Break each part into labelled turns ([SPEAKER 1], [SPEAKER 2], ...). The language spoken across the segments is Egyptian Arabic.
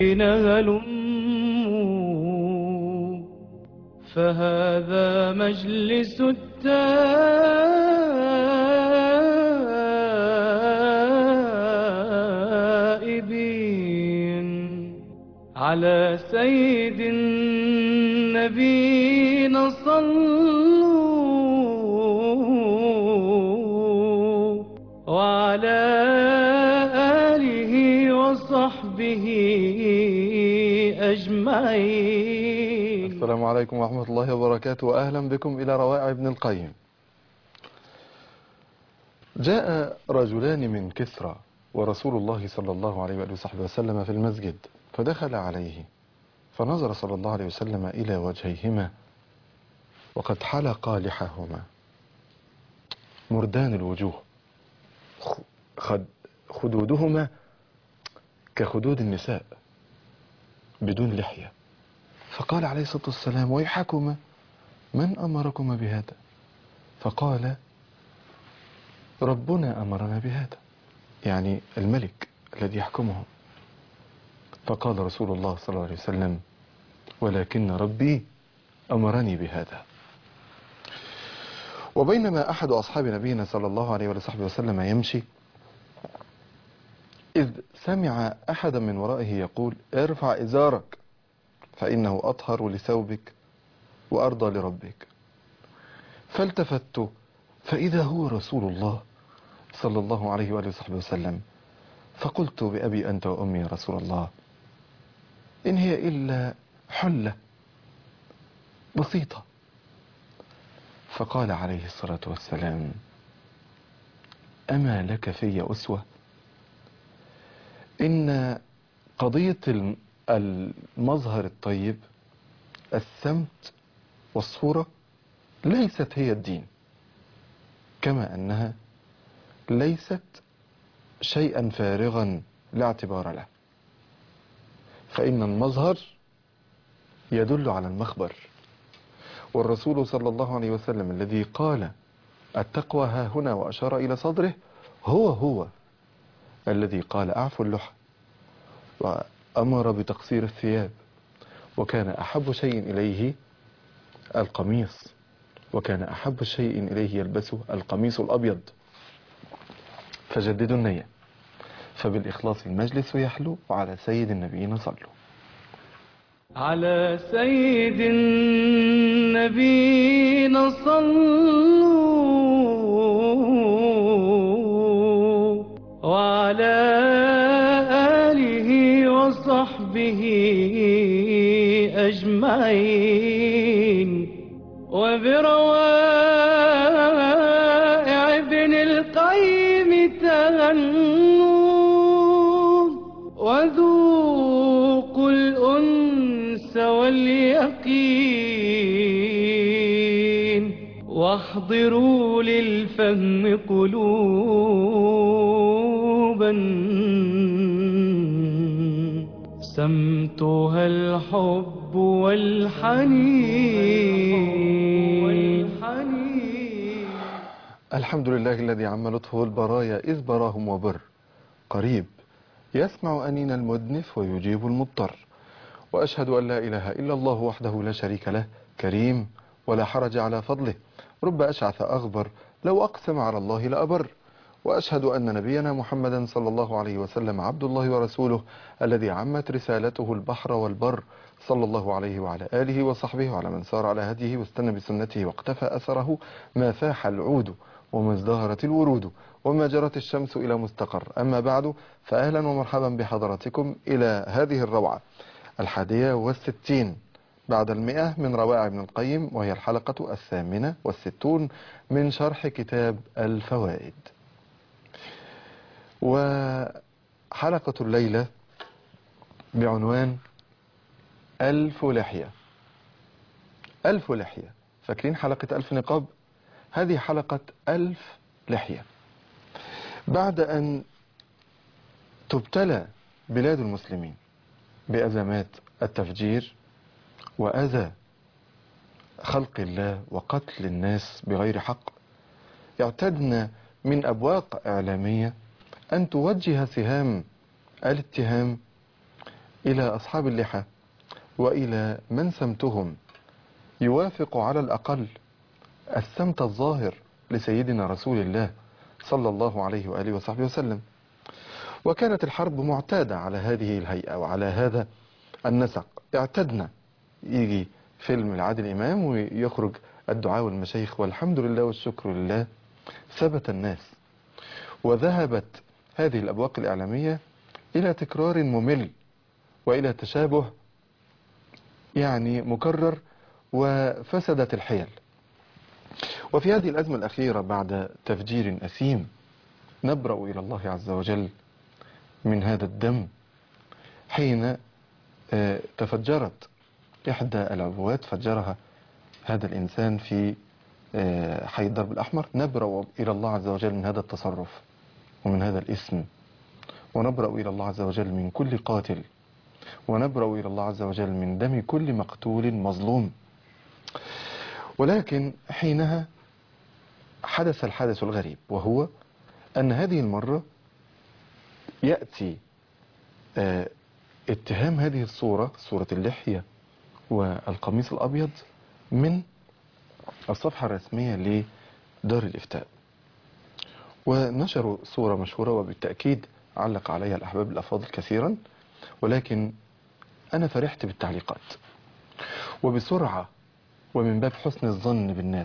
[SPEAKER 1] هلموا فهذا مجلس التائبين على سيد النبينا صلوا وعلى آله وصحبه أجمعين
[SPEAKER 2] السلام عليكم ورحمة الله وبركاته وأهلا بكم إلى روائع ابن القيم جاء رجلان من كسرى ورسول الله صلى الله عليه وآله وصحبه وسلم في المسجد فدخل عليه فنظر صلى الله عليه وسلم إلى وجهيهما وقد حلقا لحاهما مردان الوجوه خد خدودهما كخدود النساء بدون لحية فقال عليه الصلاة والسلام ويحكما من أمركما بهذا فقال ربنا أمرنا بهذا يعني الملك الذي يحكمهم فقال رسول الله صلى الله عليه وسلم ولكن ربي أمرني بهذا وبينما أحد أصحاب نبينا صلى الله عليه وصحبه وسلم يمشي إذ سمع أحدا من ورائه يقول ارفع إزارك فإنه أطهر لثوبك وأرضى لربك فالتفت فإذا هو رسول الله صلى الله عليه وآله وصحبه وسلم فقلت بأبي أنت وأمي يا رسول الله إن هي إلا حلة بسيطة فقال عليه الصلاة والسلام أما لك في أسوة إن قضية الم- المظهر الطيب السمت والصورة ليست هي الدين كما أنها ليست شيئا فارغا لا اعتبار له فإن المظهر يدل على المخبر والرسول صلى الله عليه وسلم الذي قال التقوى ها هنا وأشار إلى صدره هو هو الذي قال أعفوا اللحى وأمر بتقصير الثياب وكان أحب شيء إليه القميص وكان أحب شيء إليه يلبسه القميص الأبيض فجددوا النية فبالإخلاص المجلس يحلو وعلى سيد النبيين صلوا
[SPEAKER 1] على سيد النبينا صلوا وعلى آله وصحبه أجمعين وبروائع ابن القيم تغنوا وذوقوا الأنس واليقين واحضروا للفهم قلوبا سمتها الحب والحنين
[SPEAKER 2] الحمد لله الذي عم لطفه البرايا إذ براهم وبر قريب يسمع أنين المدنف ويجيب المضطر وأشهد أن لا إله إلا الله وحده لا شريك له كريم ولا حرج على فضله رب أشعث أغبر لو أقسم على الله لأبر وأشهد أن نبينا محمدا صلى الله عليه وسلم عبد الله ورسوله الذي عمت رسالته البحر والبر صلى الله عليه وعلى آله وصحبه وعلى من سار على هديه واستنى بسنته واقتفى أثره ما فاح العود وما ازدهرت الورود وما جرت الشمس إلى مستقر أما بعد فأهلا ومرحبا بحضراتكم إلى هذه الروعة الحادية والستين بعد المئة من روائع ابن القيم وهي الحلقة الثامنة والستون من شرح كتاب الفوائد وحلقة الليلة بعنوان ألف لحية ألف لحية فاكرين حلقة ألف نقاب هذه حلقة ألف لحية بعد أن تبتلى بلاد المسلمين بأزمات التفجير وأذى خلق الله وقتل الناس بغير حق اعتدنا من أبواق إعلامية أن توجه سهام الاتهام إلى أصحاب اللحى وإلى من سمتهم يوافق على الأقل السمت الظاهر لسيدنا رسول الله صلى الله عليه وآله وصحبه وسلم وكانت الحرب معتادة على هذه الهيئة وعلى هذا النسق اعتدنا يجي فيلم العادل إمام ويخرج الدعاء والمشايخ والحمد لله والشكر لله ثبت الناس وذهبت هذه الأبواق الإعلامية إلى تكرار ممل وإلى تشابه يعني مكرر وفسدت الحيل وفي هذه الأزمة الأخيرة بعد تفجير أثيم نبرأ إلى الله عز وجل من هذا الدم حين آه، تفجرت إحدى العبوات فجرها هذا الإنسان في آه، حي الدرب الأحمر نبرأ إلى الله عز وجل من هذا التصرف ومن هذا الاسم ونبرأ إلى الله عز وجل من كل قاتل ونبرأ إلى الله عز وجل من دم كل مقتول مظلوم ولكن حينها حدث الحدث الغريب وهو أن هذه المرة يأتي آه، اتهام هذه الصورة صورة اللحية والقميص الأبيض من الصفحة الرسمية لدار الإفتاء ونشروا صورة مشهورة وبالتأكيد علق عليها الأحباب الأفاضل كثيرا ولكن أنا فرحت بالتعليقات وبسرعة ومن باب حسن الظن بالناس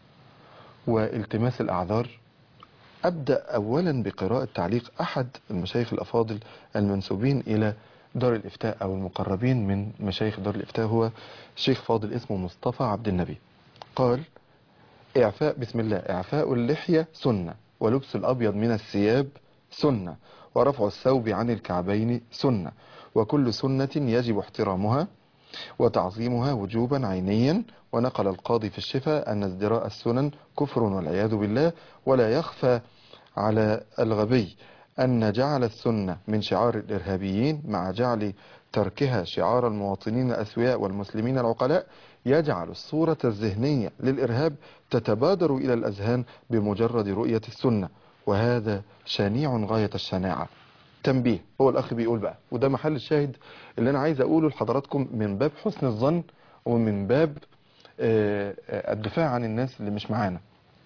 [SPEAKER 2] والتماس الأعذار أبدأ أولا بقراءة تعليق أحد المشايخ الأفاضل المنسوبين إلى دار الإفتاء أو المقربين من مشايخ دار الإفتاء هو شيخ فاضل اسمه مصطفى عبد النبي قال إعفاء بسم الله إعفاء اللحية سنة ولبس الأبيض من الثياب سنة ورفع الثوب عن الكعبين سنة وكل سنة يجب احترامها وتعظيمها وجوبا عينيا ونقل القاضي في الشفاء أن ازدراء السنن كفر والعياذ بالله ولا يخفى على الغبي أن جعل السنة من شعار الإرهابيين مع جعل تركها شعار المواطنين الأسوياء والمسلمين العقلاء يجعل الصورة الذهنية للإرهاب تتبادر إلى الأذهان بمجرد رؤية السنة وهذا شنيع غاية الشناعة تنبيه هو الأخ بيقول بقى وده محل الشاهد اللي أنا عايز أقوله لحضراتكم من باب حسن الظن ومن باب آه، آه، الدفاع عن الناس اللي مش معانا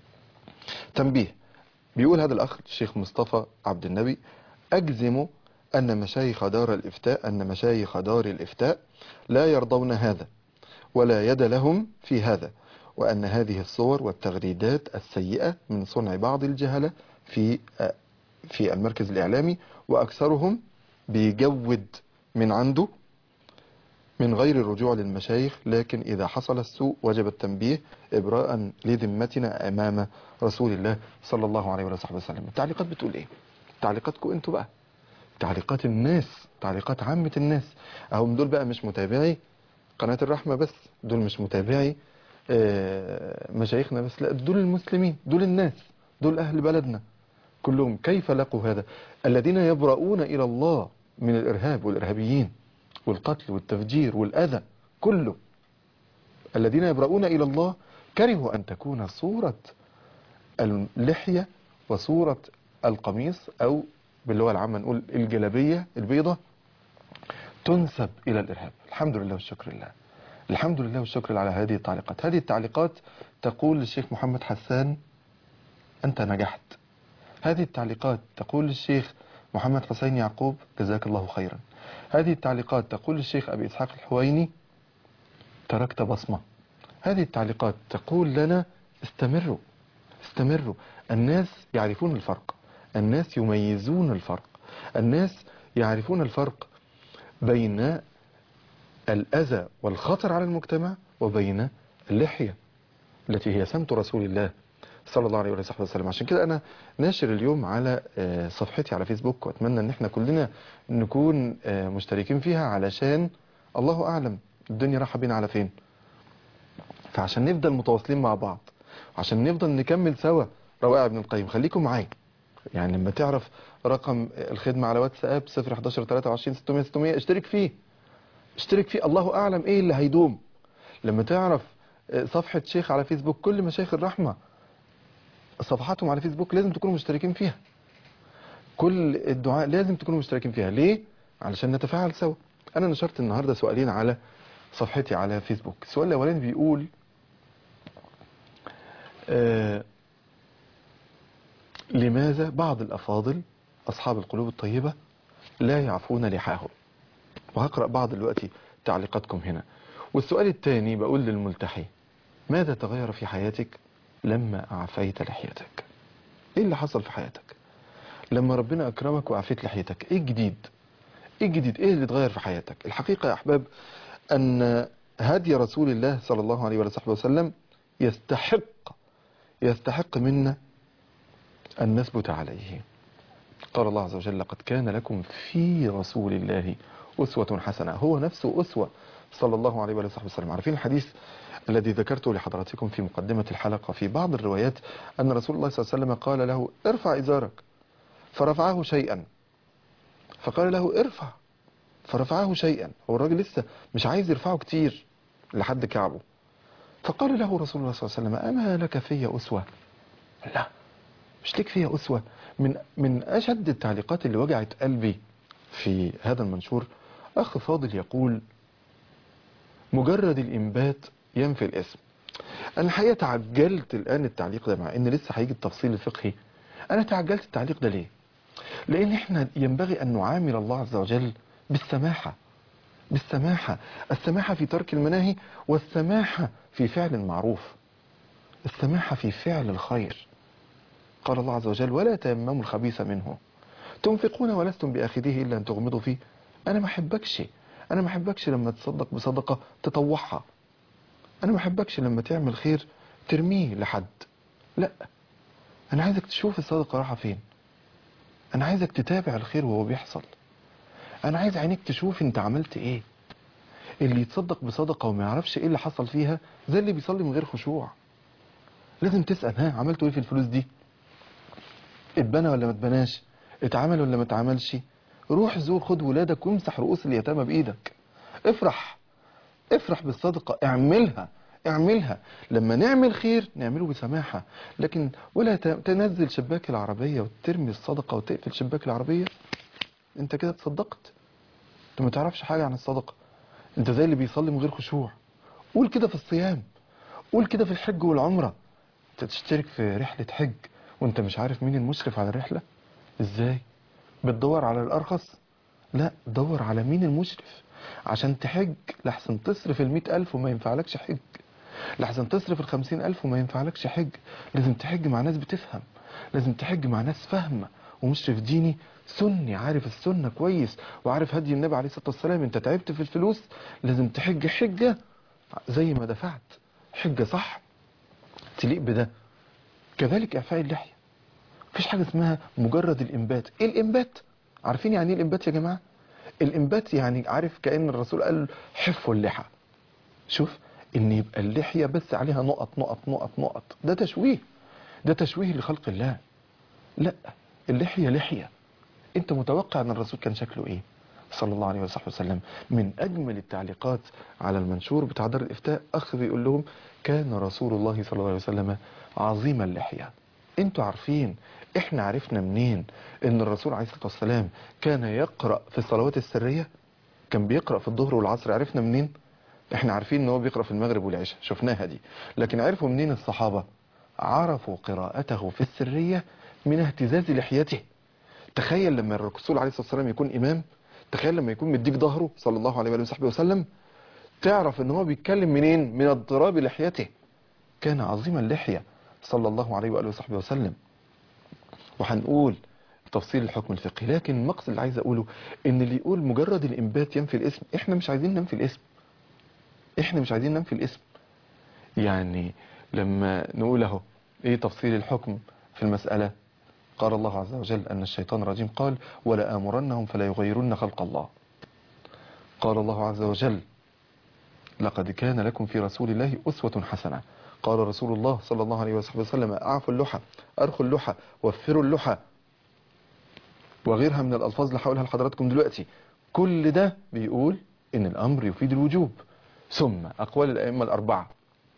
[SPEAKER 2] تنبيه بيقول هذا الأخ الشيخ مصطفى عبد النبي أجزم أن مشايخ دار الإفتاء أن مشايخ دار الإفتاء لا يرضون هذا ولا يد لهم في هذا وأن هذه الصور والتغريدات السيئة من صنع بعض الجهلة في في المركز الإعلامي وأكثرهم بيجود من عنده من غير الرجوع للمشايخ لكن إذا حصل السوء وجب التنبيه إبراء لذمتنا أمام رسول الله صلى الله عليه وصحبه وسلم التعليقات بتقول إيه تعليقاتكم أنتوا بقى تعليقات الناس تعليقات عامة الناس أهم دول بقى مش متابعي قناة الرحمة بس دول مش متابعي آه، مشايخنا بس لا دول المسلمين دول الناس دول أهل بلدنا كلهم كيف لقوا هذا الذين يبرؤون إلى الله من الإرهاب والإرهابيين والقتل والتفجير والأذى كله الذين يبرؤون إلى الله كرهوا أن تكون صورة اللحية وصورة القميص أو باللغة العامة نقول الجلابية البيضة تنسب إلى الإرهاب الحمد لله والشكر لله الحمد لله والشكر على هذه التعليقات هذه التعليقات تقول للشيخ محمد حسان أنت نجحت هذه التعليقات تقول للشيخ محمد حسين يعقوب جزاك الله خيرا هذه التعليقات تقول للشيخ أبي إسحاق الحويني تركت بصمة هذه التعليقات تقول لنا استمروا استمروا الناس يعرفون الفرق الناس يميزون الفرق الناس يعرفون الفرق بين الأذى والخطر على المجتمع وبين اللحية التي هي سمت رسول الله صلى الله عليه وصحبه وسلم عشان كده أنا ناشر اليوم على آه، صفحتي على فيسبوك وأتمنى أن احنا كلنا نكون آه، مشتركين فيها علشان الله أعلم الدنيا رايحة بينا على فين فعشان نفضل متواصلين مع بعض عشان نفضل نكمل سوا روائع ابن القيم خليكم معايا يعني لما تعرف رقم الخدمة على واتساب 011 23 600 600 اشترك فيه اشترك فيه الله أعلم ايه اللي هيدوم لما تعرف صفحة شيخ على فيسبوك كل مشايخ الرحمة صفحاتهم على فيسبوك لازم تكونوا مشتركين فيها كل الدعاء لازم تكونوا مشتركين فيها ليه؟ علشان نتفاعل سوا انا نشرت النهارده سؤالين على صفحتي على فيسبوك السؤال الاولاني بيقول آه لماذا بعض الافاضل اصحاب القلوب الطيبه لا يعفون لحاهم وهقرا بعض دلوقتي تعليقاتكم هنا والسؤال الثاني بقول للملتحي ماذا تغير في حياتك لما اعفيت لحيتك ايه اللي حصل في حياتك لما ربنا اكرمك وعفيت لحيتك ايه الجديد ايه الجديد ايه اللي اتغير في حياتك الحقيقة يا احباب ان هدي رسول الله صلى الله عليه وصحبه وسلم يستحق يستحق منا ان نثبت عليه قال الله عز وجل لقد كان لكم في رسول الله أسوة حسنة هو نفسه أسوة صلى الله عليه وصحبه وسلم عارفين الحديث الذي ذكرته لحضراتكم في مقدمة الحلقة في بعض الروايات أن رسول الله صلى الله عليه وسلم قال له ارفع إزارك فرفعه شيئا فقال له ارفع فرفعه شيئا هو الراجل لسه مش عايز يرفعه كتير لحد كعبه فقال له رسول الله صلى الله عليه وسلم أما لك في أسوة لا مش لك فيها أسوة من من أشد التعليقات اللي وجعت قلبي في هذا المنشور أخ فاضل يقول مجرد الإنبات ينفي الاسم أنا الحقيقة تعجلت الآن التعليق ده مع إن لسه هيجي التفصيل الفقهي أنا تعجلت التعليق ده ليه لأن إحنا ينبغي أن نعامل الله عز وجل بالسماحة بالسماحة السماحة في ترك المناهي والسماحة في فعل المعروف السماحة في فعل الخير قال الله عز وجل ولا تيمموا الخبيث منه تنفقون ولستم بآخذه إلا أن تغمضوا فيه أنا ما أحبكش أنا ما أحبكش لما تصدق بصدقة تطوعها أنا ما أحبكش لما تعمل خير ترميه لحد لا أنا عايزك تشوف الصدقة رايحة فين أنا عايزك تتابع الخير وهو بيحصل أنا عايز عينيك تشوف أنت عملت إيه اللي يتصدق بصدقة وما يعرفش إيه اللي حصل فيها زي اللي بيصلي من غير خشوع لازم تسأل ها عملتوا إيه في الفلوس دي اتبنى ولا ما اتبناش اتعمل ولا ما اتعملش روح زور خد ولادك وامسح رؤوس اليتامى بايدك افرح افرح بالصدقة اعملها اعملها لما نعمل خير نعمله بسماحة لكن ولا ت- تنزل شباك العربية وترمي الصدقة وتقفل شباك العربية انت كده تصدقت انت ما تعرفش حاجة عن الصدقة انت زي اللي بيصلي من غير خشوع قول كده في الصيام قول كده في الحج والعمرة انت تشترك في رحلة حج وانت مش عارف مين المشرف على الرحلة ازاي بتدور على الارخص لا دور على مين المشرف عشان تحج لحسن تصرف المئة ألف وما ينفعلكش حج لحسن تصرف الخمسين ألف وما ينفعلكش حج لازم تحج مع ناس بتفهم لازم تحج مع ناس فاهمة ومشرف ديني سني عارف السنة كويس وعارف هدي النبي عليه الصلاة والسلام انت تعبت في الفلوس لازم تحج حجة زي ما دفعت حجة صح تليق بده كذلك إعفاء اللحية مفيش حاجة اسمها مجرد الإنبات إيه الإنبات عارفين يعني إيه الإنبات يا جماعة الإنبات يعني عارف كأن الرسول قال حفوا اللحى شوف إن يبقى اللحية بس عليها نقط نقط نقط نقط ده تشويه ده تشويه لخلق الله لا اللحية لحية انت متوقع ان الرسول كان شكله ايه صلى الله عليه وصحبه وسلم من اجمل التعليقات على المنشور بتاع دار الافتاء اخ بيقول لهم كان رسول الله صلى الله عليه وسلم عظيم اللحية انتوا عارفين احنا عرفنا منين ان الرسول عليه الصلاة والسلام كان يقرأ في الصلوات السرية كان بيقرأ في الظهر والعصر عرفنا منين احنا عارفين ان هو بيقرأ في المغرب والعشاء شفناها دي لكن عرفوا منين الصحابة عرفوا قراءته في السرية من اهتزاز لحيته تخيل لما الرسول عليه الصلاة والسلام يكون إمام تخيل لما يكون مديك ظهره صلى الله عليه وآله وصحبه وسلم تعرف ان هو بيتكلم منين من اضطراب لحيته كان عظيم اللحية صلى الله عليه وآله وصحبه وسلم وهنقول تفصيل الحكم الفقهي لكن المقصد اللي عايز اقوله ان اللي يقول مجرد الانبات ينفي الاسم احنا مش عايزين ننفي الاسم احنا مش عايزين ننفي الاسم يعني لما نقول اهو ايه تفصيل الحكم في المسألة قال الله عز وجل أن الشيطان الرجيم قال ولا آمرنهم فلا يغيرن خلق الله قال الله عز وجل لقد كان لكم في رسول الله أسوة حسنة قال رسول الله صلى الله عليه وصحبه وسلم أعفوا اللحى أرخوا اللحى وفروا اللحى وغيرها من الألفاظ اللي هقولها لحضراتكم دلوقتي كل ده بيقول إن الأمر يفيد الوجوب ثم أقوال الأئمة الأربعة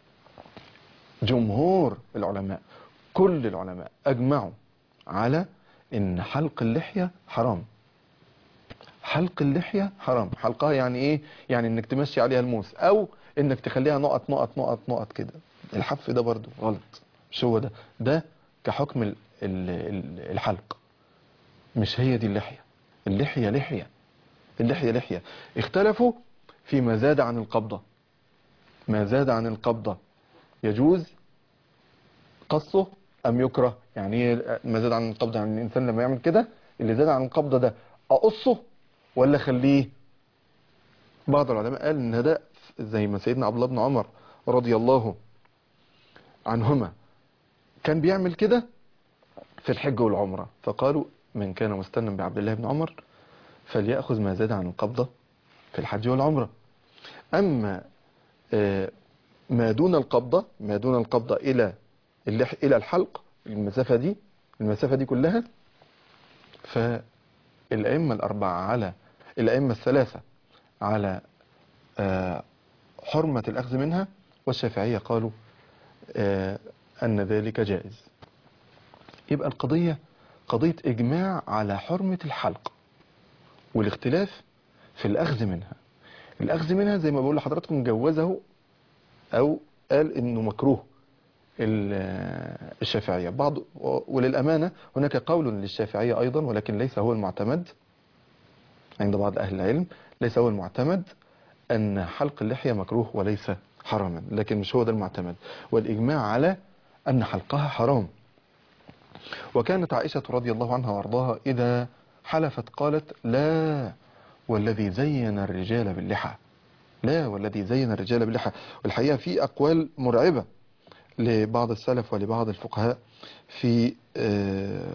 [SPEAKER 2] جمهور العلماء كل العلماء أجمعوا على ان حلق اللحية حرام حلق اللحية حرام حلقها يعني ايه يعني انك تمشي عليها الموس او انك تخليها نقط نقط نقط نقط كده الحف ده برضو غلط مش هو ده ده كحكم ال- ال- ال- الحلق مش هي دي اللحية اللحية لحية اللحية لحية اختلفوا فيما زاد عن القبضة ما زاد عن القبضة يجوز قصه أم يكره يعني ايه ما زاد عن القبضة يعني الإنسان لما يعمل كده اللي زاد عن القبضة ده أقصه ولا خليه بعض العلماء قال إن ده زي ما سيدنا عبد الله بن عمر رضي الله عنهما كان بيعمل كده في الحج والعمرة فقالوا من كان مستنا بعبد الله بن عمر فليأخذ ما زاد عن القبضة في الحج والعمرة أما آه، ما دون القبضة ما دون القبضة إلى اللح إلى الحلق المسافة دي المسافة دي كلها فالأئمة الأربعة على الأئمة الثلاثة على آه، حرمة الأخذ منها والشافعية قالوا آه، أن ذلك جائز يبقى القضية قضية إجماع على حرمة الحلق والاختلاف في الأخذ منها الأخذ منها زي ما بقول لحضراتكم جوزه أو قال إنه مكروه ال- الشافعية بعض وللأمانة هناك قول للشافعية أيضا ولكن ليس هو المعتمد عند بعض أهل العلم ليس هو المعتمد أن حلق اللحية مكروه وليس حراما لكن مش هو ده المعتمد والإجماع على أن حلقها حرام وكانت عائشة رضي الله عنها وارضاها إذا حلفت قالت لا والذي زين الرجال باللحى لا والذي زين الرجال باللحى والحقيقة في أقوال مرعبة لبعض السلف ولبعض الفقهاء في آه،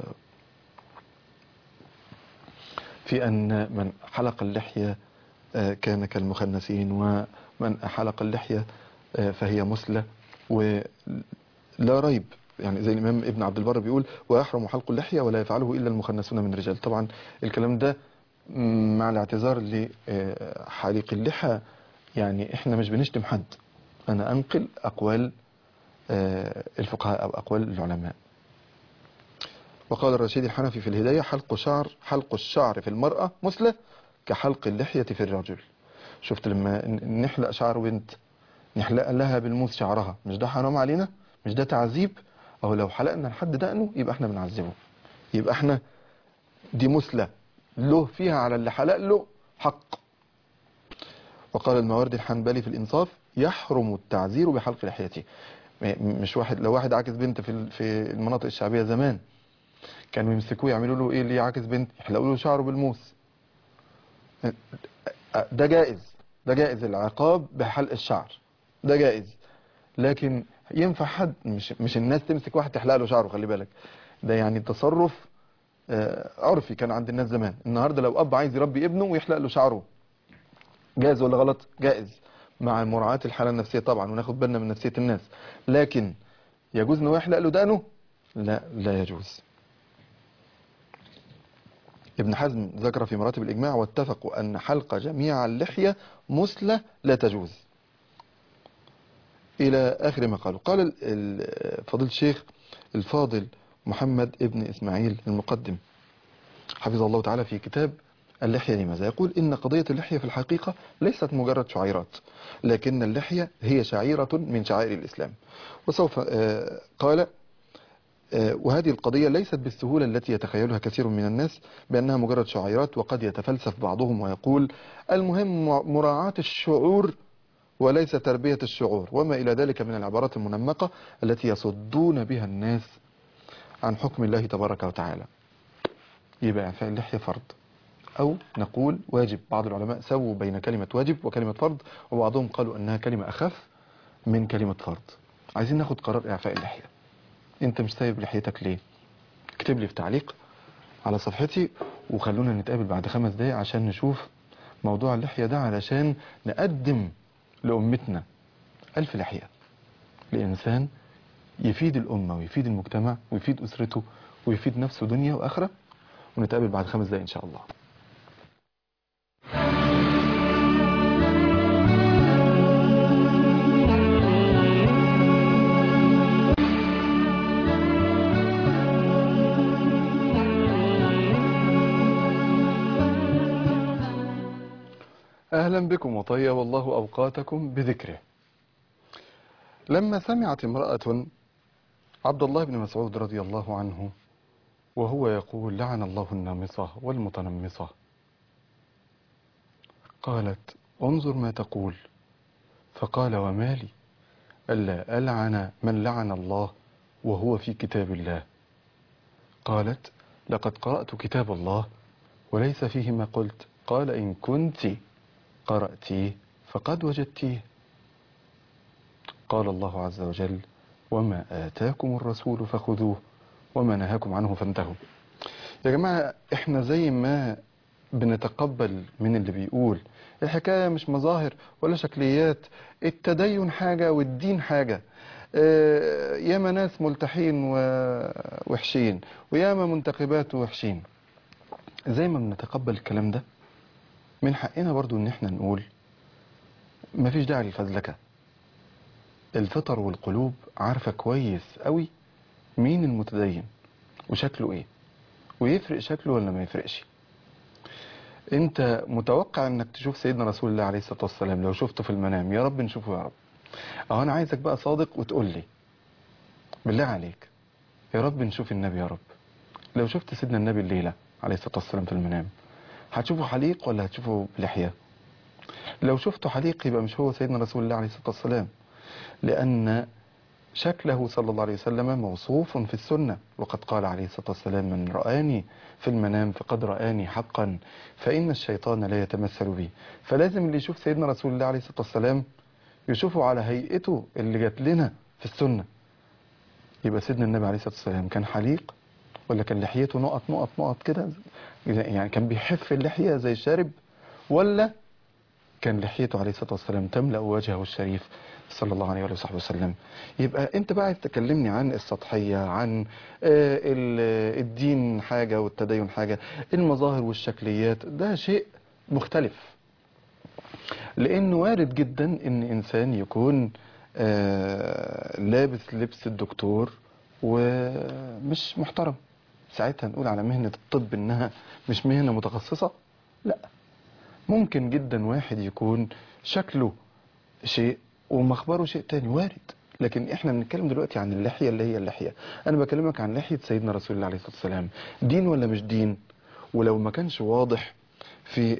[SPEAKER 2] في أن من حلق اللحية آه، كان كالمخنثين ومن حلق اللحية آه، فهي مسلة ولا ريب يعني زي الإمام ابن عبد البر بيقول ويحرم حلق اللحية ولا يفعله إلا المخنثون من الرجال طبعا الكلام ده م- مع الاعتذار لحليق اللحى يعني احنا مش بنشتم حد أنا أنقل أقوال آه، الفقهاء أو أقوال العلماء وقال الرشيد الحنفي في الهداية حلق شعر حلق الشعر في المرأة مثلى كحلق اللحية في الرجل شفت لما ن- نحلق شعر بنت نحلق لها بالموس شعرها مش ده حرام علينا مش ده تعذيب او لو حلقنا لحد دقنه يبقى احنا بنعذبه يبقى احنا دي مثلى له فيها على اللي حلق له حق وقال الماوردي الحنبلي في الإنصاف يحرم التعزير بحلق لحيته م- مش واحد لو واحد عاكس بنت في ال- في المناطق الشعبية زمان كانوا يمسكوه يعملوا له ايه اللي يعاكس بنت يحلقوا له شعره بالموس ده جائز ده جائز العقاب بحلق الشعر ده جائز لكن ينفع حد مش مش الناس تمسك واحد تحلق له شعره خلي بالك ده يعني تصرف آه، عرفي كان عند الناس زمان النهارده لو اب عايز يربي ابنه ويحلق له شعره جائز ولا غلط جائز مع مراعاة الحالة النفسية طبعا وناخد بالنا من نفسية الناس لكن يجوز انه يحلق له دقنه لا لا يجوز ابن حزم ذكر في مراتب الإجماع واتفقوا أن حلق جميع اللحية مثلى لا تجوز إلى آخر ما قالوا قال ال- ال- فضيل الشيخ الفاضل محمد ابن إسماعيل المقدم حفظه الله تعالى في كتاب اللحية لماذا يقول إن قضية اللحية في الحقيقة ليست مجرد شعيرات لكن اللحية هي شعيرة من شعائر الإسلام وسوف آه، قال آه، وهذه القضية ليست بالسهولة التي يتخيلها كثير من الناس بأنها مجرد شعيرات وقد يتفلسف بعضهم ويقول المهم مراعاة الشعور وليس تربية الشعور وما إلى ذلك من العبارات المنمقة التي يصدون بها الناس عن حكم الله تبارك وتعالى يبقى إعفاء اللحية فرض أو نقول واجب بعض العلماء سووا بين كلمة واجب وكلمة فرض وبعضهم قالوا أنها كلمة أخف من كلمة فرض عايزين ناخد قرار إعفاء اللحية أنت مش سايب لحيتك ليه اكتب لي في تعليق على صفحتي وخلونا نتقابل بعد خمس دقايق عشان نشوف موضوع اللحية ده علشان نقدم لأمتنا ألف لحية لإنسان يفيد الأمة ويفيد المجتمع ويفيد أسرته ويفيد نفسه دنيا وآخرة ونتقابل بعد خمس دقايق إن شاء الله أهلا بكم وطيب الله أوقاتكم بذكره لما سمعت امرأة عبد الله بن مسعود رضي الله عنه وهو يقول لعن الله النامصة والمتنمصة قالت انظر ما تقول فقال وما لي ألا ألعن من لعن الله وهو في كتاب الله قالت لقد قرأت كتاب الله وليس فيه ما قلت قال إن كنت قرأتيه فقد وجدتيه قال الله عز وجل وما آتاكم الرسول فخذوه وما نهاكم عنه فانتهوا يا جماعة احنا زي ما بنتقبل من اللي بيقول الحكاية مش مظاهر ولا شكليات التدين حاجة والدين حاجة اه ياما ناس ملتحين ووحشين وياما منتخبات وحشين زي ما بنتقبل الكلام ده من حقنا برضو ان احنا نقول مفيش داعي للفزلكة الفطر والقلوب عارفة كويس قوي مين المتدين وشكله ايه ويفرق شكله ولا ما يفرقش انت متوقع انك تشوف سيدنا رسول الله عليه الصلاة والسلام لو شفته في المنام يا رب نشوفه يا رب اهو انا عايزك بقى صادق وتقول لي بالله عليك يا رب نشوف النبي يا رب لو شفت سيدنا النبي الليلة عليه الصلاة والسلام في المنام هتشوفه حليق ولا هتشوفه بلحية لو شفته حليق يبقى مش هو سيدنا رسول الله عليه الصلاة والسلام لأن شكله صلى الله عليه وسلم موصوف في السنة وقد قال عليه الصلاة والسلام من رآني في المنام فقد رآني حقا فإن الشيطان لا يتمثل بي فلازم اللي يشوف سيدنا رسول الله عليه الصلاة والسلام يشوفه على هيئته اللي جات لنا في السنة يبقى سيدنا النبي عليه الصلاة والسلام كان حليق ولا كان لحيته نقط نقط نقط كده يعني كان بيحف اللحية زي الشارب ولا كان لحيته عليه الصلاة والسلام تملأ وجهه الشريف صلى الله عليه وصحبه وسلم يبقى انت بقى تكلمني عن السطحية عن الدين حاجة والتدين حاجة المظاهر والشكليات ده شيء مختلف لانه وارد جدا ان انسان يكون لابس لبس الدكتور ومش محترم ساعتها نقول على مهنة الطب انها مش مهنة متخصصة لا ممكن جدا واحد يكون شكله شيء ومخبره شيء تاني وارد لكن احنا بنتكلم دلوقتي عن اللحية اللي هي اللحية انا بكلمك عن لحية سيدنا رسول الله عليه الصلاة والسلام دين ولا مش دين ولو ما كانش واضح في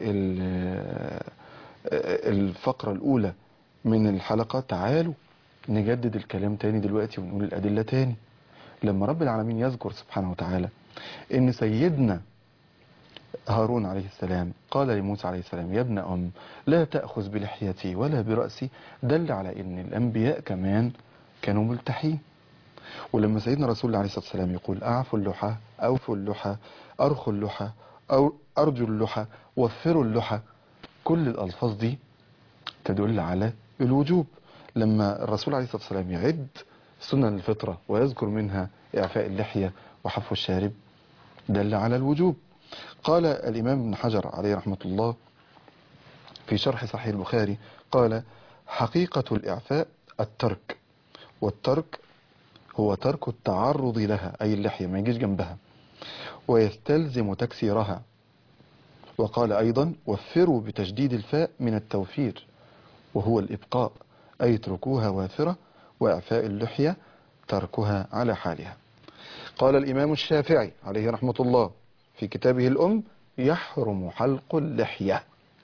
[SPEAKER 2] الفقرة الاولى من الحلقة تعالوا نجدد الكلام تاني دلوقتي ونقول الادلة تاني لما رب العالمين يذكر سبحانه وتعالى ان سيدنا هارون عليه السلام قال لموسى عليه السلام يا ابن أم لا تأخذ بلحيتي ولا برأسي دل على ان الأنبياء كمان كانوا ملتحين ولما سيدنا رسول الله عليه الصلاة والسلام يقول أعفوا اللحى أوفوا اللحى أرخوا اللحى أو أرجوا اللحى وفروا اللحى كل الألفاظ دي تدل على الوجوب لما الرسول عليه الصلاة والسلام يعد سنن الفطرة ويذكر منها إعفاء اللحية وحفو الشارب دل على الوجوب قال الإمام ابن حجر عليه رحمة الله في شرح صحيح البخاري قال حقيقة الإعفاء الترك والترك هو ترك التعرض لها أي اللحية ما يجيش جنبها ويستلزم تكسيرها وقال أيضا وفروا بتجديد الفاء من التوفير وهو الإبقاء أي اتركوها وافرة وإعفاء اللحية تركها على حالها قال الإمام الشافعي عليه رحمة الله في كتابه الأم يحرم حلق اللحية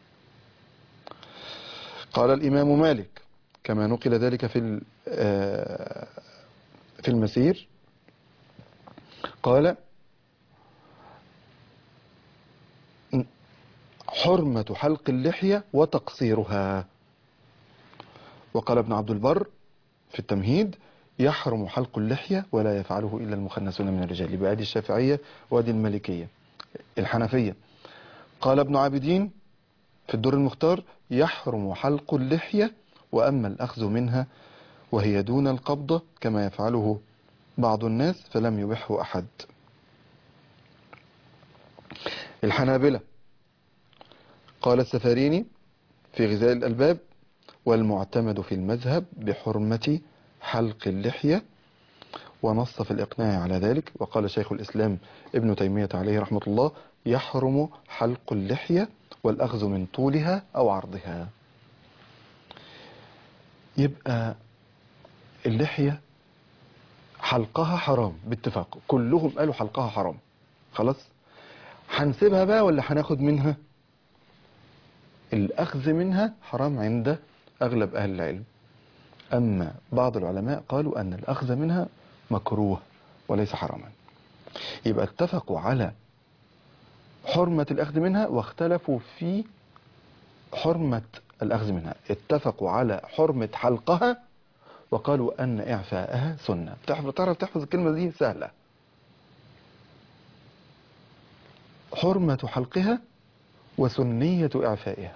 [SPEAKER 2] قال الإمام مالك كما نقل ذلك في في المسير قال حرمة حلق اللحية وتقصيرها وقال ابن عبد البر في التمهيد يحرم حلق اللحية ولا يفعله إلا المخنثون من الرجال يبقى ادي الشافعية وادي المالكية الحنفية قال ابن عابدين في الدور المختار يحرم حلق اللحية وأما الأخذ منها وهي دون القبضة كما يفعله بعض الناس فلم يبحه أحد الحنابلة قال السفاريني في غذاء الألباب والمعتمد في المذهب بحرمة حلق اللحية ونص في الإقناع على ذلك وقال شيخ الإسلام ابن تيمية عليه رحمة الله يحرم حلق اللحية والأخذ من طولها أو عرضها يبقى اللحية حلقها حرام باتفاق كلهم قالوا حلقها حرام خلاص هنسيبها بقى ولا هناخد منها الأخذ منها حرام عند أغلب أهل العلم أما بعض العلماء قالوا أن الأخذ منها مكروه وليس حراما يبقى اتفقوا على حرمة الأخذ منها واختلفوا في حرمة الأخذ منها اتفقوا على حرمة حلقها وقالوا أن إعفاءها سنة تعرف تعرف تحفظ الكلمة دي سهلة حرمة حلقها وسنية إعفائها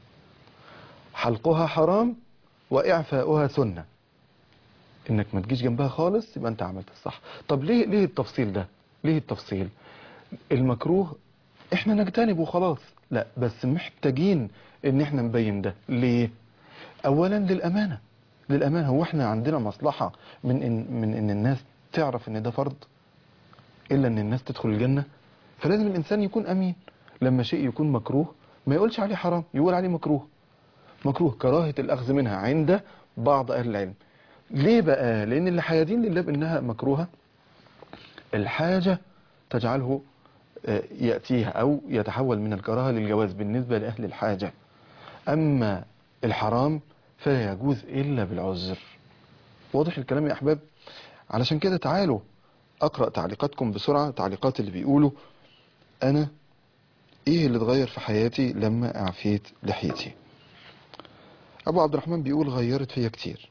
[SPEAKER 2] حلقها حرام وإعفاؤها سنة إنك ما تجيش جنبها خالص يبقى أنت عملت الصح طب ليه ليه التفصيل ده ليه التفصيل المكروه إحنا نجتنبه خلاص لا بس محتاجين إن إحنا نبين ده ليه أولا للأمانة للأمانة هو إحنا عندنا مصلحة من إن من إن الناس تعرف إن ده فرض إلا إن الناس تدخل الجنة فلازم الإنسان يكون أمين لما شيء يكون مكروه ما يقولش عليه حرام يقول عليه مكروه مكروه كراهة الأخذ منها عند بعض أهل العلم ليه بقى لأن اللي هيدين لله بأنها مكروهة الحاجة تجعله آه، يأتيها أو يتحول من الكراهة للجواز بالنسبة لأهل الحاجة أما الحرام فلا يجوز إلا بالعذر واضح الكلام يا أحباب علشان كده تعالوا أقرأ تعليقاتكم بسرعة تعليقات اللي بيقولوا أنا إيه اللي اتغير في حياتي لما أعفيت لحيتي أبو عبد الرحمن بيقول غيرت فيا كتير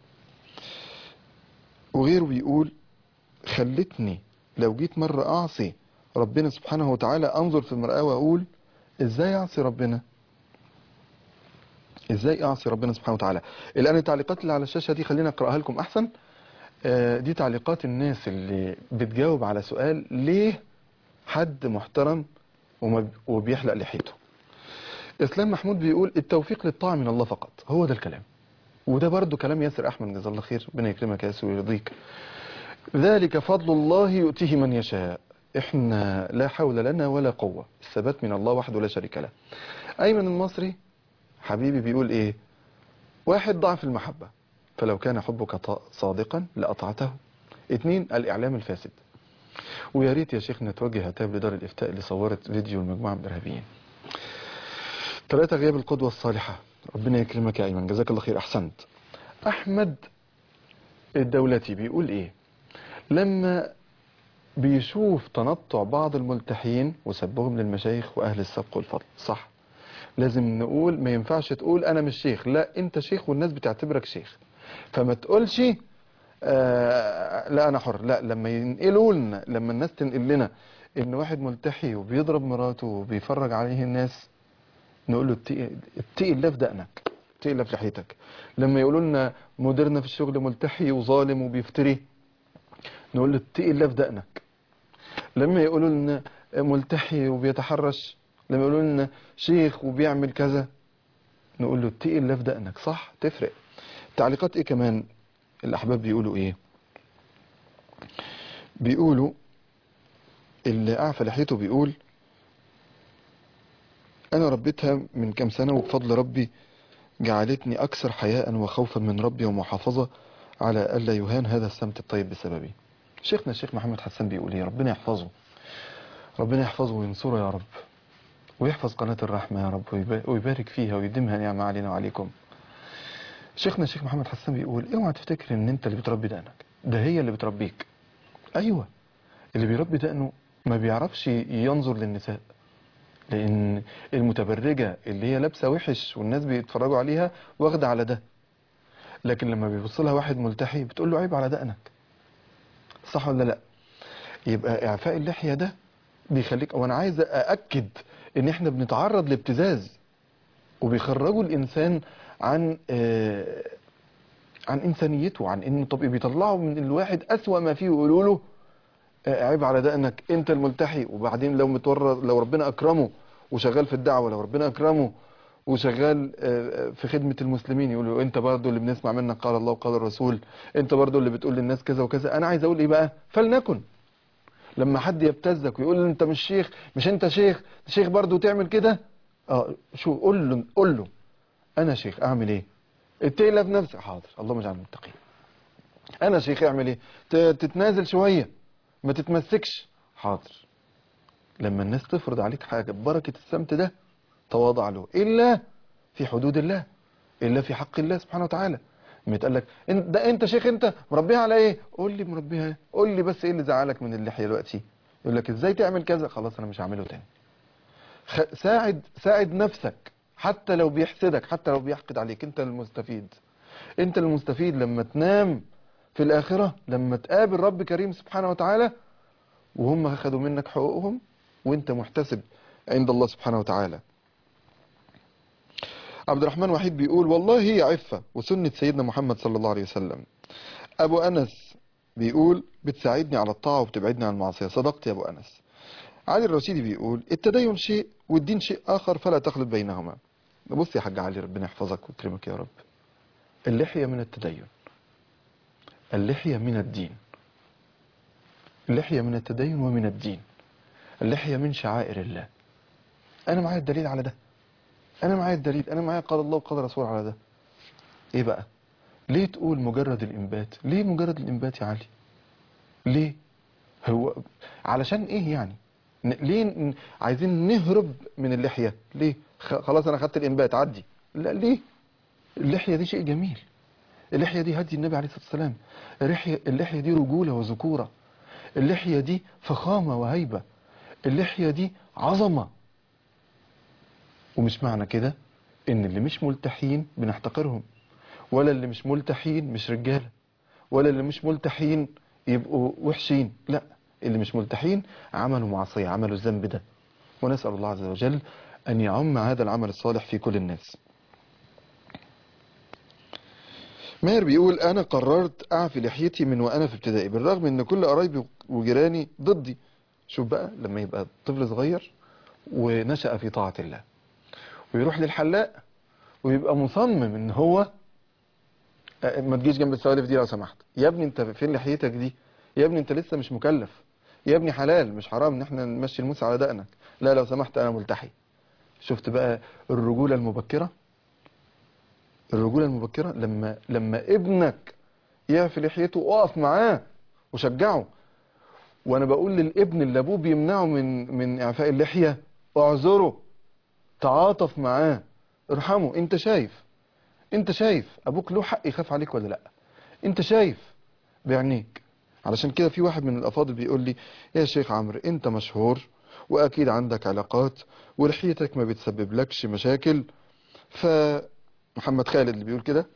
[SPEAKER 2] وغيره بيقول خلتني لو جيت مرة أعصي ربنا سبحانه وتعالى أنظر في المرآة وأقول إزاي أعصي ربنا إزاي أعصي ربنا سبحانه وتعالى الآن التعليقات اللي على الشاشة دي خلينا أقرأها لكم أحسن آه، دي تعليقات الناس اللي بتجاوب على سؤال ليه حد محترم وما- وبيحلق لحيته اسلام محمود بيقول التوفيق للطاعة من الله فقط هو ده الكلام وده برضو كلام ياسر احمد جزاه الله خير ربنا يكرمك يا ياسر ويرضيك ذلك فضل الله يؤتيه من يشاء احنا لا حول لنا ولا قوة الثبات من الله وحده لا شريك له ايمن المصري حبيبي بيقول ايه واحد ضعف المحبة فلو كان حبك ط- صادقا لأطعته اتنين الإعلام الفاسد ويا ريت يا شيخ نتوجه هتاب لدار الإفتاء اللي صورت فيديو المجموعة من الإرهابيين ثلاثة غياب القدوة الصالحة ربنا يكرمك يا أيمن جزاك الله خير أحسنت أحمد الدولتي بيقول إيه لما بيشوف تنطع بعض الملتحين وسبهم للمشايخ وأهل السبق والفضل صح لازم نقول ما ينفعش تقول أنا مش شيخ لا أنت شيخ والناس بتعتبرك شيخ فما تقولش آه لا أنا حر لا لما ينقلوا لنا لما الناس تنقل لنا إن واحد ملتحي وبيضرب مراته وبيفرج عليه الناس نقول له اتقي اتقي الله في دقنك اتقي الله في لحيتك لما يقولوا لنا مديرنا في الشغل ملتحي وظالم وبيفتري نقول له اتقي الله في دقنك لما يقولوا لنا ملتحي وبيتحرش لما يقولوا لنا شيخ وبيعمل كذا نقول له اتقي الله في دقنك صح تفرق تعليقات ايه كمان الاحباب بيقولوا ايه بيقولوا اللي اعفى لحيته بيقول أنا ربيتها من كام سنة وبفضل ربي جعلتني أكثر حياء وخوفا من ربي ومحافظة على ألا يهان هذا السمت الطيب بسببي شيخنا الشيخ محمد حسان بيقول إيه ربنا يحفظه ربنا يحفظه وينصره يا رب ويحفظ قناة الرحمة يا رب ويبا- ويبارك فيها ويديمها نعمة علينا وعليكم شيخنا الشيخ محمد حسان بيقول اوعى تفتكر ان انت اللي بتربي دقنك ده هي اللي بتربيك ايوه اللي بيربي دقنه ما بيعرفش ينظر للنساء لان المتبرجة اللي هي لابسة وحش والناس بيتفرجوا عليها واخدة على ده لكن لما بيبص لها واحد ملتحي بتقول له عيب على دقنك صح ولا لا يبقى اعفاء اللحية ده بيخليك وانا عايز ااكد ان احنا بنتعرض لابتزاز وبيخرجوا الانسان عن آه، عن انسانيته عن انه طب بيطلعوا من الواحد اسوأ ما فيه ويقولوا له آه، عيب على دقنك انت الملتحي وبعدين لو متورط لو ربنا اكرمه وشغال في الدعوه لو ربنا اكرمه وشغال آه، في خدمه المسلمين يقولوا انت برضو اللي بنسمع منك قال الله وقال الرسول انت برضو اللي بتقول للناس كذا وكذا انا عايز اقول ايه بقى فلنكن لما حد يبتزك ويقول انت مش شيخ مش انت شيخ شيخ برضو تعمل كده اه شو قول له قول له انا شيخ اعمل ايه اتقي الله في نفسك حاضر اللهم اجعلنا متقين انا شيخ اعمل ايه ت- تتنازل شويه ما تتمسكش حاضر لما الناس تفرض عليك حاجه ببركه السمت ده تواضع له الا في حدود الله الا في حق الله سبحانه وتعالى لما يتقال لك إن- ده انت شيخ انت مربيها على ايه قول لي مربيها إيه؟ قول لي بس ايه اللي زعلك من اللحيه دلوقتي يقول لك ازاي تعمل كذا خلاص انا مش هعمله تاني خ- ساعد ساعد نفسك حتى لو بيحسدك حتى لو بيحقد عليك انت المستفيد انت المستفيد لما تنام في الآخرة لما تقابل رب كريم سبحانه وتعالى وهم أخذوا منك حقوقهم وانت محتسب عند الله سبحانه وتعالى عبد الرحمن وحيد بيقول والله هي عفة وسنة سيدنا محمد صلى الله عليه وسلم أبو أنس بيقول بتساعدني على الطاعة وبتبعدني عن المعصية صدقت يا أبو أنس علي الرشيدي بيقول التدين شيء والدين شيء آخر فلا تخلط بينهما بص يا حاج علي ربنا يحفظك ويكرمك يا رب اللحية من التدين اللحية من الدين اللحية من التدين ومن الدين اللحية من شعائر الله أنا معايا الدليل على ده أنا معايا الدليل أنا معايا قال الله وقال رسول على ده إيه بقى ليه تقول مجرد الإنبات ليه مجرد الإنبات يا علي ليه هو علشان إيه يعني ن- ليه ن- عايزين نهرب من اللحية ليه خ- خلاص أنا خدت الإنبات عدي لا ليه اللحية دي شيء جميل اللحية دي هدي النبي عليه الصلاة والسلام اللحية, اللحية دي رجولة وذكورة اللحية دي فخامة وهيبة اللحية دي عظمة ومش معنى كده ان اللي مش ملتحين بنحتقرهم ولا اللي مش ملتحين مش رجالة ولا اللي مش ملتحين يبقوا وحشين لا اللي مش ملتحين عملوا معصية عملوا الذنب ده ونسأل الله عز وجل أن يعم هذا العمل الصالح في كل الناس ماهر بيقول أنا قررت أعفي لحيتي من وأنا في ابتدائي بالرغم أن كل قرايبي وجيراني ضدي شوف بقى لما يبقى طفل صغير ونشأ في طاعة الله ويروح للحلاق ويبقى مصمم ان هو أه، ما تجيش جنب السوالف دي لو سمحت يا ابني انت فين لحيتك دي يا ابني انت لسه مش مكلف يا ابني حلال مش حرام ان احنا نمشي الموس على دقنك لا لو سمحت انا ملتحي شفت بقى الرجولة المبكرة الرجولة المبكرة لما لما ابنك يعفي لحيته اقف معاه وشجعه وانا بقول للابن اللي ابوه بيمنعه من من اعفاء اللحية اعذره تعاطف معاه ارحمه انت شايف انت شايف ابوك له حق يخاف عليك ولا لا انت شايف بعينيك علشان كده في واحد من الافاضل بيقول لي يا شيخ عمرو انت مشهور واكيد عندك علاقات ولحيتك ما بتسبب لكش مشاكل فمحمد خالد اللي بيقول كده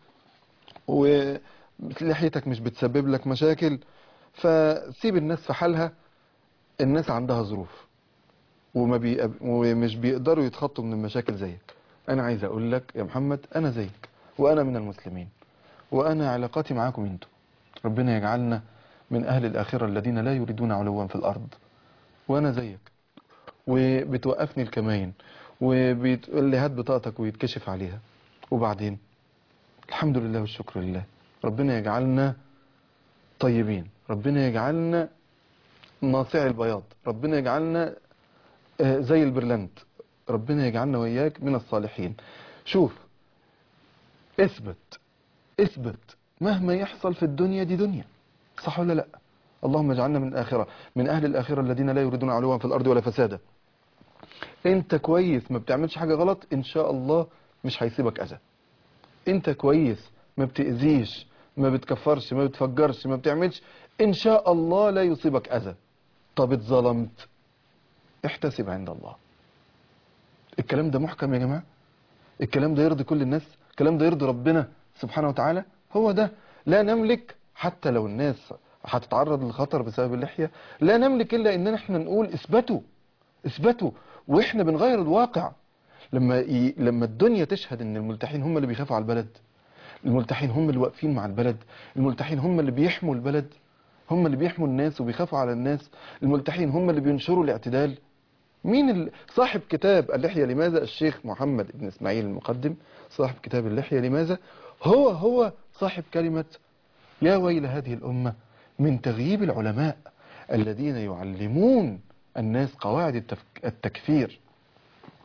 [SPEAKER 2] ولحيتك مش بتسبب لك مشاكل فسيب الناس في حالها الناس عندها ظروف وما بيقب... ومش بيقدروا يتخطوا من المشاكل زيك انا عايز اقول لك يا محمد انا زيك وانا من المسلمين وانا علاقاتي معاكم انتوا ربنا يجعلنا من اهل الاخره الذين لا يريدون علوا في الارض وانا زيك وبتوقفني الكماين وبتقول لي هات بطاقتك ويتكشف عليها وبعدين الحمد لله والشكر لله ربنا يجعلنا طيبين ربنا يجعلنا ناصع البياض ربنا يجعلنا آه، زي البرلنت ربنا يجعلنا وإياك من الصالحين شوف اثبت اثبت مهما يحصل في الدنيا دي دنيا صح ولا لا اللهم اجعلنا من الآخرة من أهل الآخرة الذين لا يريدون علوا في الأرض ولا فسادا انت كويس ما بتعملش حاجة غلط ان شاء الله مش هيسيبك أذى انت كويس ما بتأذيش ما بتكفرش ما بتفجرش ما بتعملش ان شاء الله لا يصيبك أذى طب اتظلمت احتسب عند الله الكلام ده محكم يا جماعة الكلام ده يرضي كل الناس الكلام ده يرضي ربنا سبحانه وتعالى هو ده لا نملك حتى لو الناس هتتعرض للخطر بسبب اللحية لا نملك إلا إننا احنا نقول اثبتوا اثبتوا واحنا بنغير الواقع لما ي... لما الدنيا تشهد ان الملتحين هم اللي بيخافوا على البلد الملتحين هم اللي واقفين مع البلد الملتحين هم اللي بيحموا البلد هم اللي بيحموا الناس وبيخافوا على الناس الملتحين هم اللي بينشروا الاعتدال مين ال... صاحب كتاب اللحية لماذا الشيخ محمد بن اسماعيل المقدم صاحب كتاب اللحية لماذا هو هو صاحب كلمة يا ويل هذه الأمة من تغييب العلماء الذين يعلمون الناس قواعد التفك... التكفير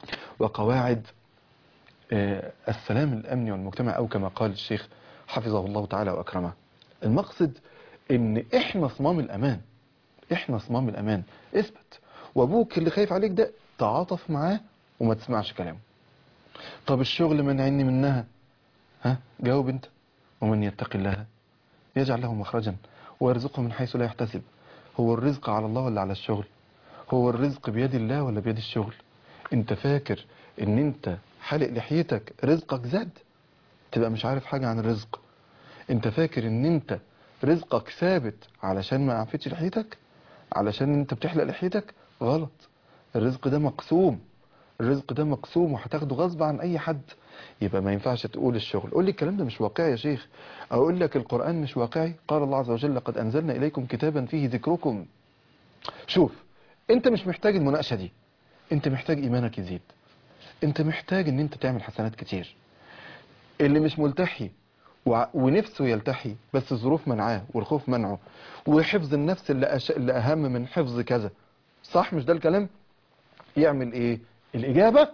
[SPEAKER 2] وقواعد آه، السلام الأمني والمجتمع أو كما قال الشيخ حفظه الله تعالى وأكرمه المقصد إن إحنا صمام الأمان إحنا صمام الأمان اثبت وأبوك اللي خايف عليك ده تعاطف معاه وما تسمعش كلامه طب الشغل منعني منها ها جاوب انت ومن يتق الله يجعل له مخرجا ويرزقه من حيث لا يحتسب هو الرزق على الله ولا على الشغل هو الرزق بيد الله ولا بيد الشغل انت فاكر ان انت حالق لحيتك رزقك زاد تبقى مش عارف حاجة عن الرزق انت فاكر ان انت رزقك ثابت علشان ما عفتش لحيتك علشان انت بتحلق لحيتك غلط الرزق ده مقسوم الرزق ده مقسوم وهتاخده غصب عن اي حد يبقى ما ينفعش تقول الشغل قول لي الكلام ده مش واقعي يا شيخ اقول لك القرآن مش واقعي قال الله عز وجل قد انزلنا اليكم كتابا فيه ذكركم شوف انت مش محتاج المناقشة دي انت محتاج ايمانك يزيد انت محتاج ان انت تعمل حسنات كتير اللي مش ملتحي وع- ونفسه يلتحي بس الظروف منعاه والخوف منعه وحفظ النفس اللي, أش... اللي اهم من حفظ كذا صح مش ده الكلام يعمل ايه الاجابة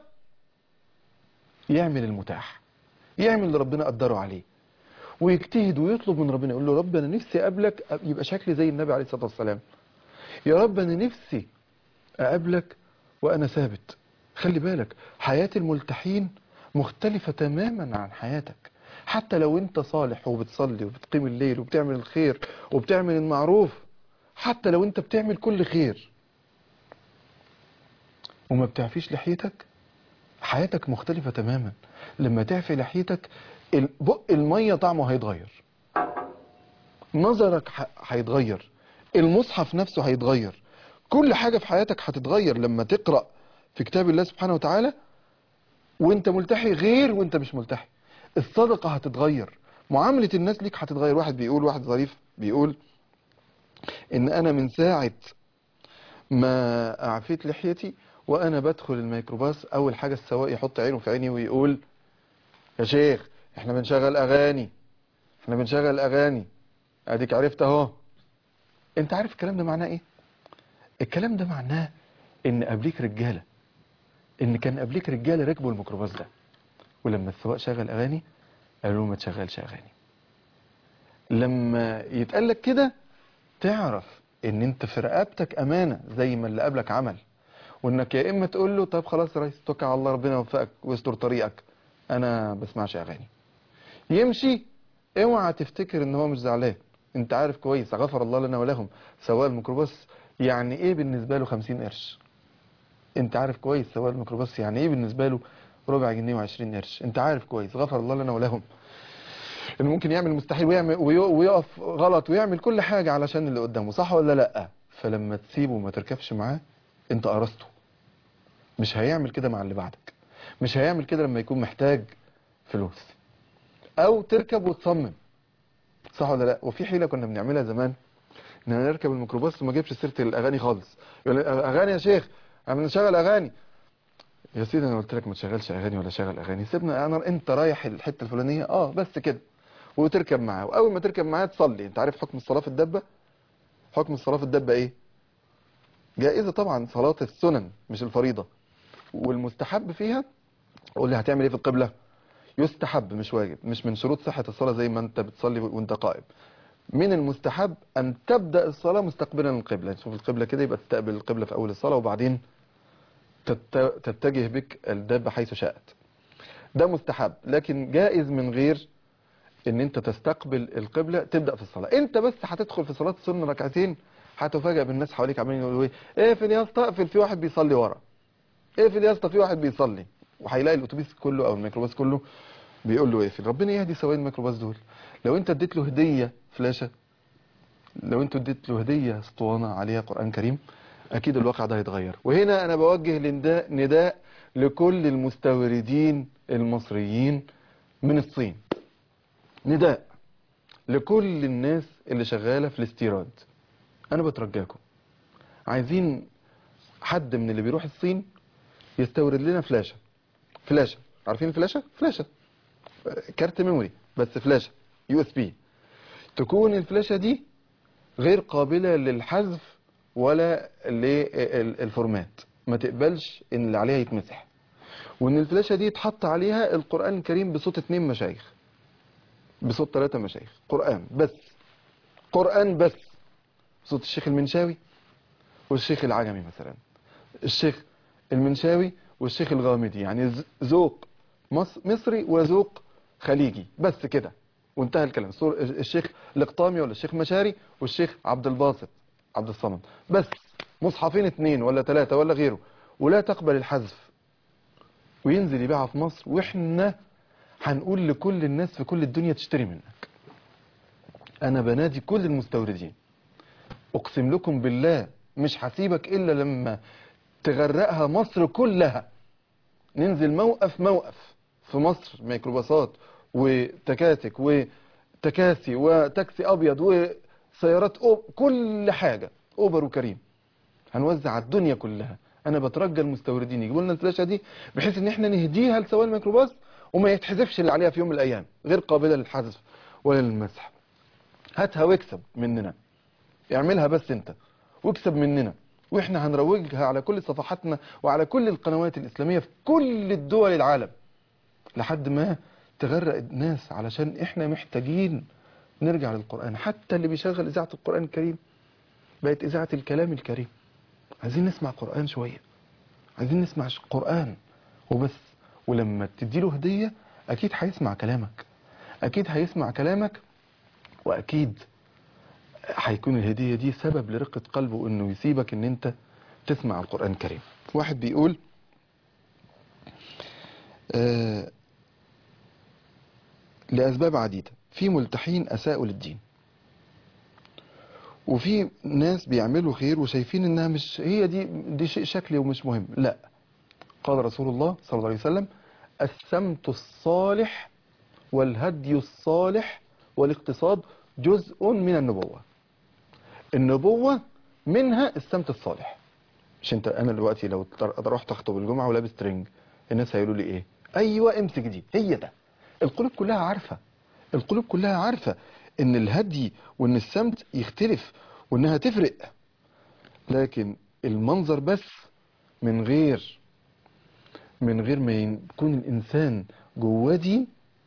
[SPEAKER 2] يعمل المتاح يعمل اللي ربنا قدره عليه ويجتهد ويطلب من ربنا يقول له رب انا نفسي اقابلك أب- يبقى شكلي زي النبي عليه الصلاة والسلام يا رب انا نفسي اقابلك وانا ثابت خلي بالك حياة الملتحين مختلفة تماما عن حياتك حتى لو انت صالح وبتصلي وبتقيم الليل وبتعمل الخير وبتعمل المعروف حتى لو انت بتعمل كل خير وما بتعفيش لحيتك حياتك مختلفة تماما لما تعفي لحيتك ال- بق المية طعمه هيتغير نظرك ح- هيتغير المصحف نفسه هيتغير كل حاجة في حياتك هتتغير لما تقرأ في كتاب الله سبحانه وتعالى وانت ملتحي غير وانت مش ملتحي الصدقة هتتغير معاملة الناس ليك هتتغير واحد بيقول واحد ظريف بيقول ان انا من ساعة ما اعفيت لحيتي وانا بدخل الميكروباص اول حاجة السواق يحط عينه في عيني ويقول يا شيخ احنا بنشغل اغاني احنا بنشغل اغاني اديك عرفت اهو انت عارف الكلام ده معناه ايه الكلام ده معناه ان قبليك رجالة ان كان قبليك رجالة ركبوا الميكروباص ده ولما السواق شغل اغاني قالوا له ما تشغلش اغاني لما يتقال لك كده تعرف ان انت في رقبتك امانة زي ما اللي قبلك عمل وانك يا اما تقول له طب خلاص يا ريس توكل على الله ربنا يوفقك ويستر طريقك انا بسمعش اغاني يمشي اوعى تفتكر ان هو مش زعلان انت عارف كويس غفر الله لنا ولهم سواق الميكروباص يعني ايه بالنسبة له 50 قرش انت عارف كويس سواق الميكروباص يعني ايه بالنسبة له ربع جنيه وعشرين قرش انت عارف كويس غفر الله لنا ولهم انه ممكن يعمل مستحيل ويعمل وي- ويقف غلط ويعمل كل حاجة علشان اللي قدامه صح ولا لا فلما تسيبه وما تركبش معاه انت قرصته مش هيعمل كده مع اللي بعدك مش هيعمل كده لما يكون محتاج فلوس او تركب وتصمم صح ولا لا وفي حيلة كنا بنعملها زمان ان انا نركب الميكروباص وما اجيبش سيره الاغاني خالص يقول لي اغاني يا شيخ انا نشغل اغاني يا سيدي انا قلت لك ما تشغلش اغاني ولا شغل اغاني سيبنا انا انت رايح الحته الفلانيه اه بس كده وتركب معاه واول ما تركب معاه تصلي انت عارف حكم الصلاه في الدبه حكم الصلاه في الدبه ايه جائزه طبعا صلاه السنن مش الفريضه والمستحب فيها قول لي هتعمل ايه في القبله يستحب مش واجب مش من شروط صحه الصلاه زي ما انت بتصلي وانت قائم من المستحب أن تبدأ الصلاة مستقبلا القبلة تشوف القبلة كده يبقى تستقبل القبلة في أول الصلاة وبعدين تت- تتجه بك الدابة حيث شاءت ده مستحب لكن جائز من غير ان انت تستقبل القبلة تبدأ في الصلاة انت بس هتدخل في صلاة السنة ركعتين هتفاجئ بالناس حواليك عمالين يقولوا ايه اقفل يا اسطى اقفل في واحد بيصلي ورا اقفل يا اسطى في واحد بيصلي وهيلاقي الاتوبيس كله او الميكروباص كله بيقول له اقفل ربنا يهدي سواق الميكروباص دول لو انت اديت له هدية فلاشة لو انت اديت له هدية اسطوانة عليها قرآن كريم اكيد الواقع ده هيتغير وهنا انا بوجه لنداء نداء لكل المستوردين المصريين من الصين نداء لكل الناس اللي شغالة في الاستيراد انا بترجاكم عايزين حد من اللي بيروح الصين يستورد لنا فلاشة فلاشة عارفين الفلاشة فلاشة كارت ميموري بس فلاشة يو اس بي تكون الفلاشة دي غير قابلة للحذف ولا للفورمات ما تقبلش ان اللي عليها يتمسح وان الفلاشة دي اتحط عليها القرآن الكريم بصوت اتنين مشايخ بصوت ثلاثة مشايخ قرآن بس قرآن بس صوت الشيخ المنشاوي والشيخ العجمي مثلا الشيخ المنشاوي والشيخ الغامدي يعني ز- ذوق مص- مصري وذوق خليجي بس كده وانتهى الكلام صور- الشيخ الاقطامي ولا الشيخ مشاري والشيخ عبد الباسط عبد الصمد بس مصحفين اتنين ولا ثلاثة ولا غيره ولا تقبل الحذف وينزل يبيعها في مصر واحنا هنقول لكل الناس في كل الدنيا تشتري منك انا بنادي كل المستوردين اقسم لكم بالله مش هسيبك الا لما تغرقها مصر كلها ننزل موقف موقف في مصر ميكروباصات وتكاتك وتكاسي وتاكسي ابيض وسيارات أوب كل حاجة اوبر وكريم هنوزع على الدنيا كلها انا بترجى المستوردين يجيبوا لنا الفلاشه دي بحيث ان احنا نهديها لسواق الميكروباص وما يتحذفش اللي عليها في يوم من الايام غير قابله للحذف ولا للمسح هاتها واكسب مننا اعملها بس انت واكسب مننا واحنا هنروجها على كل صفحاتنا وعلى كل القنوات الاسلاميه في كل الدول العالم لحد ما تغرق الناس علشان احنا محتاجين نرجع للقران حتى اللي بيشغل اذاعه القران الكريم بقت اذاعه الكلام الكريم عايزين نسمع قرآن شوية عايزين نسمع ش- قرآن وبس ولما تديله هدية أكيد هيسمع كلامك أكيد هيسمع كلامك وأكيد هيكون الهدية دي سبب لرقة قلبه إنه يسيبك إن أنت تسمع القرآن الكريم واحد بيقول آه لأسباب عديدة في ملتحين أساءوا للدين وفي ناس بيعملوا خير وشايفين انها مش هي دي دي شيء شكلي ومش مهم لا قال رسول الله صلى الله عليه وسلم السمت الصالح والهدي الصالح والاقتصاد جزء من النبوة النبوة منها السمت الصالح مش انت انا دلوقتي لو تر- رحت اخطب الجمعة ولابس ترنج الناس هيقولوا لي ايه ايوه امسك دي هي ده القلوب كلها عارفة القلوب كلها عارفة ان الهدي وان السمت يختلف وانها تفرق لكن المنظر بس من غير من غير ما يكون الانسان جواه دي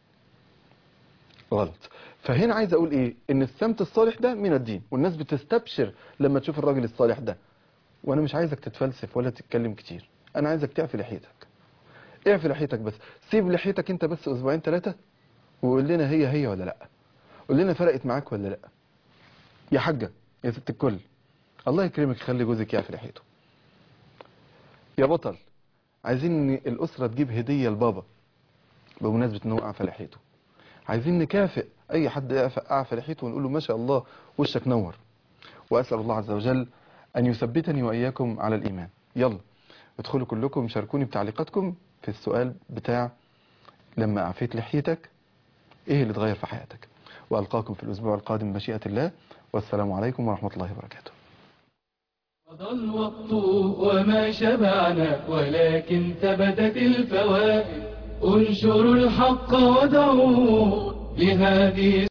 [SPEAKER 2] غلط فهنا عايز اقول ايه ان السمت الصالح ده من الدين والناس بتستبشر لما تشوف الراجل الصالح ده وانا مش عايزك تتفلسف ولا تتكلم كتير انا عايزك تعفي لحيتك اعفي لحيتك بس سيب لحيتك انت بس اسبوعين ثلاثة وقول لنا هي هي ولا لا قول لنا فرقت معاك ولا لا يا حاجة يا ست الكل الله يكرمك خلي جوزك يعفي لحيته يا بطل عايزين ان الاسرة تجيب هدية لبابا بمناسبة ان هو اعفى لحيته عايزين نكافئ اي حد يعفى اعفى لحيته ونقول له ما شاء الله وشك نور واسال الله عز وجل ان يثبتني واياكم على الايمان يلا ادخلوا كلكم شاركوني بتعليقاتكم في السؤال بتاع لما اعفيت لحيتك ايه اللي اتغير في حياتك والقاكم في الاسبوع القادم بمشيئة الله والسلام عليكم ورحمة الله وبركاته
[SPEAKER 1] مضى الوقت وما شبعنا ولكن ثبتت الفوائد انشروا الحق ودعوا لهذه